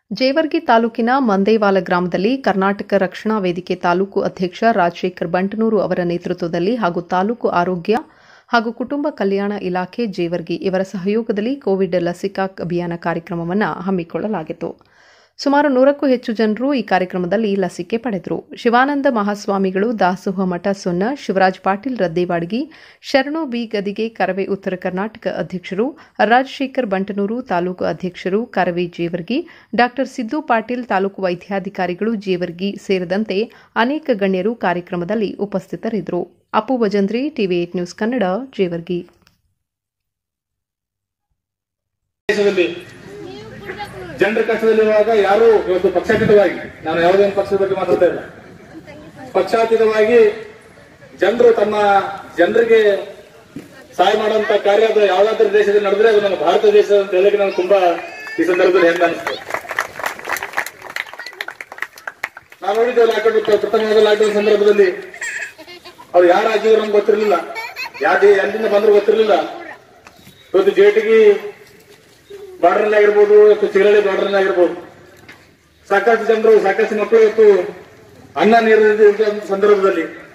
ಜೇವರ್ಗಿ ತಾಲೂಕಿನ ಮಂದೇವಾಲ ಗ್ರಾಮದಲ್ಲಿ ಕರ್ನಾಟಕ ರಕ್ಷಣಾ ವೇದಿಕೆ ತಾಲೂಕು ಅಧ್ಯಕ್ಷ ರಾಜಶೇಖರ್ ಬಂಟನೂರು ಅವರ ನೇತೃತ್ವದಲ್ಲಿ ಹಾಗೂ ತಾಲೂಕು ಆರೋಗ್ಯ ಹಾಗೂ ಕುಟುಂಬ ಕಲ್ಯಾಣ ಇಲಾಖೆ ಜೇವರ್ಗಿ ಇವರ ಸಹಯೋಗದಲ್ಲಿ ಕೋವಿಡ್ ಲಸಿಕಾ ಅಭಿಯಾನ ಕಾರ್ಯಕ್ರಮವನ್ನು ಹಮ್ಮಿಕೊಳ್ಳಲಾಗಿತ್ತು ಸುಮಾರು ನೂರಕ್ಕೂ ಹೆಚ್ಚು ಜನರು ಈ ಕಾರ್ಯಕ್ರಮದಲ್ಲಿ ಲಸಿಕೆ ಪಡೆದರು ಶಿವಾನಂದ ಮಹಾಸ್ವಾಮಿಗಳು ದಾಸೋಹ ಮಠ ಸೊನ್ನ ಶಿವರಾಜ್ ಪಾಟೀಲ್ ರದ್ದೇವಾಡಗಿ ಶರಣು ಬಿ ಗದಿಗೆ ಕರವೇ ಉತ್ತರ ಕರ್ನಾಟಕ ಅಧ್ಯಕ್ಷರು ರಾಜಶೇಖರ್ ಬಂಟನೂರು ತಾಲೂಕು ಅಧ್ಯಕ್ಷರು ಕರವೇ ಜೇವರ್ಗಿ ಡಾ ಸಿದ್ದು ಪಾಟೀಲ್ ತಾಲೂಕು ವೈದ್ಯಾಧಿಕಾರಿಗಳು ಜೇವರ್ಗಿ ಸೇರಿದಂತೆ ಅನೇಕ ಗಣ್ಯರು ಕಾರ್ಯಕ್ರಮದಲ್ಲಿ ಉಪಸ್ಥಿತರಿದ್ದರು Appu Bhajantri TV eight news Kannada Jevargi ದೇಶದಲ್ಲಿ ಜನರ ಕಷ್ಟದಲ್ಲಿರುವಾಗ ಯಾರು ಇವತ್ತು ಪಕ್ಷಾತೀತವಾಗಿ ನಾನು ಯಾವುದೇ ಒಂದು ಪಕ್ಷದ ಬಗ್ಗೆ ಮಾತಾಡ್ತಾ ಇಲ್ಲ ಪಕ್ಷಾತೀತವಾಗಿ ಜನರು ತಮ್ಮ ಜನರಿಗೆ ಸಹಾಯ ಮಾಡುವಂತ ಕಾರ್ಯ ಅದು ಯಾವ್ದಾದ್ರೂ ದೇಶದಲ್ಲಿ ನಡೆದ್ರೆ ಅದು ನಮ್ಮ ಭಾರತ ದೇಶ ಅಂತ ಹೇಳಕ್ಕೆ ನಾನು ತುಂಬಾ ಈ ಸಂದರ್ಭದಲ್ಲಿ ಹೆಂಗ ಅನಿಸ್ತದೆ ನಾವು ನೋಡಿದ್ದೇವೆ ಲಾಕ್ಡೌನ್ ಪ್ರಥಮವಾದ ಲಾಕ್ಡೌನ್ ಸಂದರ್ಭದಲ್ಲಿ ಅವ್ರು ಯಾರು ಹಾಕಿದ್ರು ನಮ್ಗೆ ಗೊತ್ತಿರಲಿಲ್ಲ ಯಾವ್ದೇ ಎಲ್ಲಿಂದ ಬಂದ್ರು ಗೊತ್ತಿರಲಿಲ್ಲ ಇವತ್ತು ಜೇಟಿಗೆ ಬಾರ್ಡರ್ ಆಗಿರ್ಬೋದು ಇವತ್ತು ಚಿರಳಿ ಬಾರ್ಡರ್ ಆಗಿರ್ಬೋದು ಸಾಕಷ್ಟು ಜನರು ಸಾಕಷ್ಟು ಮಕ್ಕಳು ಇವತ್ತು ಅನ್ನ ನೀರಿನ ಸಂದರ್ಭದಲ್ಲಿ